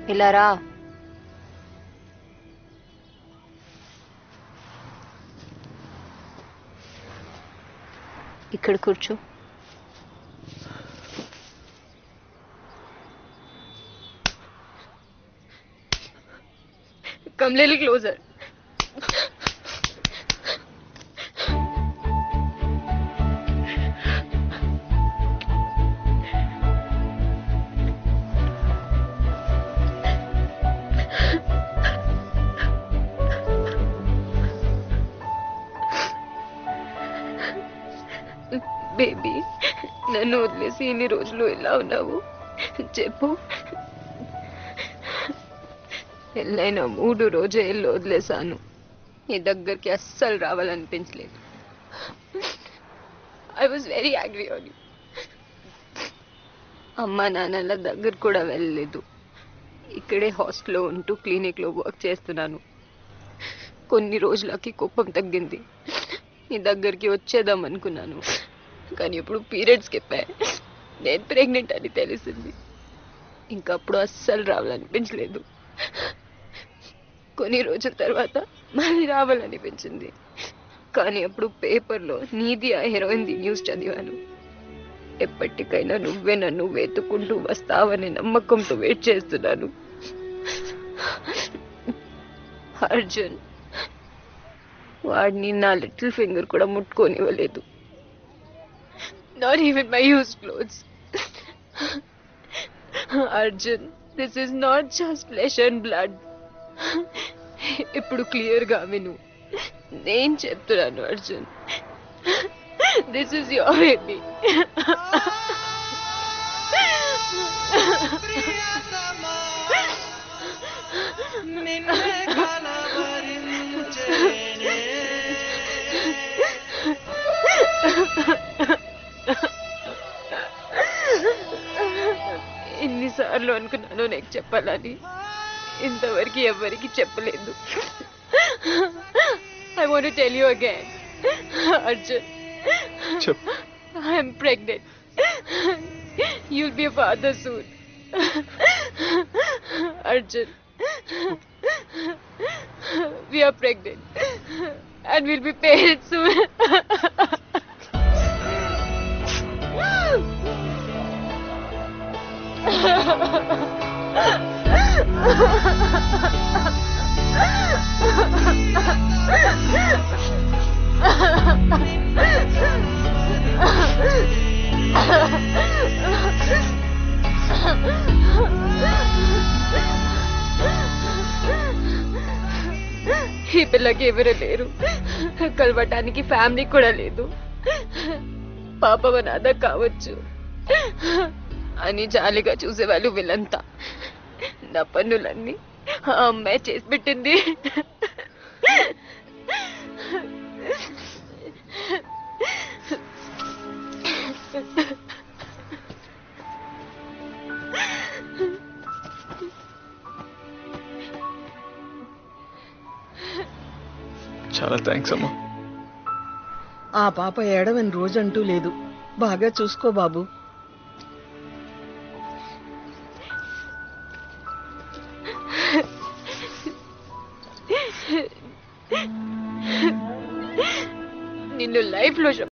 ఇలా రా ఇక్కడ కూర్చో Come little closer. బేబీ నన్ను వదిలేసి ఇన్ని రోజులు ఎలా ఉన్నావు చెప్పు పెళ్ళైన మూడు రోజే ఇల్లు వదిలేశాను నీ దగ్గరికి అస్సలు రావాలనిపించలేదు I was very angry on you అమ్మ నాన్నల దగ్గర కూడా వెళ్ళలేదు ఇక్కడే హాస్టల్లో ఉంటూ క్లినిక్లో వర్క్ చేస్తున్నాను కొన్ని రోజులకి కోపం తగ్గింది నీ దగ్గరికి వచ్చేద్దాం అనుకున్నాను కానీ ఇప్పుడు పీరియడ్స్ చెప్పాయి నేను ప్రెగ్నెంట్ అని తెలిసింది ఇంకప్పుడు అస్సలు రావాలనిపించలేదు కొన్ని రోజుల తర్వాత మళ్ళీ రావాలనిపించింది కానీ అప్పుడు పేపర్లో నీది ఆ హీరోయిన్ది న్యూస్ చదివాను ఎప్పటికైనా నువ్వే నన్ను వెతుకుంటూ వస్తావనే నమ్మకంతో వెయిట్ చేస్తున్నాను అర్జున్ వాడిని నా లిటిల్ ఫింగర్ కూడా ముట్టుకోనివ్వలేదు not even my use clothes Arjun this is not just flesh and blood ఇప్పుడు క్లియర్ గా విను నేను చెప్తున్నాను Arjun this is your baby ఎన్నిసార్లు అనుకున్నాను నీకు చెప్పాలని ఇంతవరకు ఎవరికి చెప్పలేదు I want tell you again Arjun చెప్పు I'm pregnant you'll be father soon Arjun we are pregnant and we'll be parents soon. ఈ పిల్లకి ఎవరు లేరు కలవటానికి ఫ్యామిలీ కూడా లేదు పాప అనాథ కావచ్చు అని జాలిగా చూసేవాళ్ళు వీళ్ళంతా నా పన్నులన్నీ ఆ అమ్మాయి చేసి పెట్టింది చాలా థ్యాంక్స్ అమ్మా ఆ పాప ఏడవని రోజంటూ లేదు బాగా చూసుకో బాబు నిన్ను లైఫ్ లో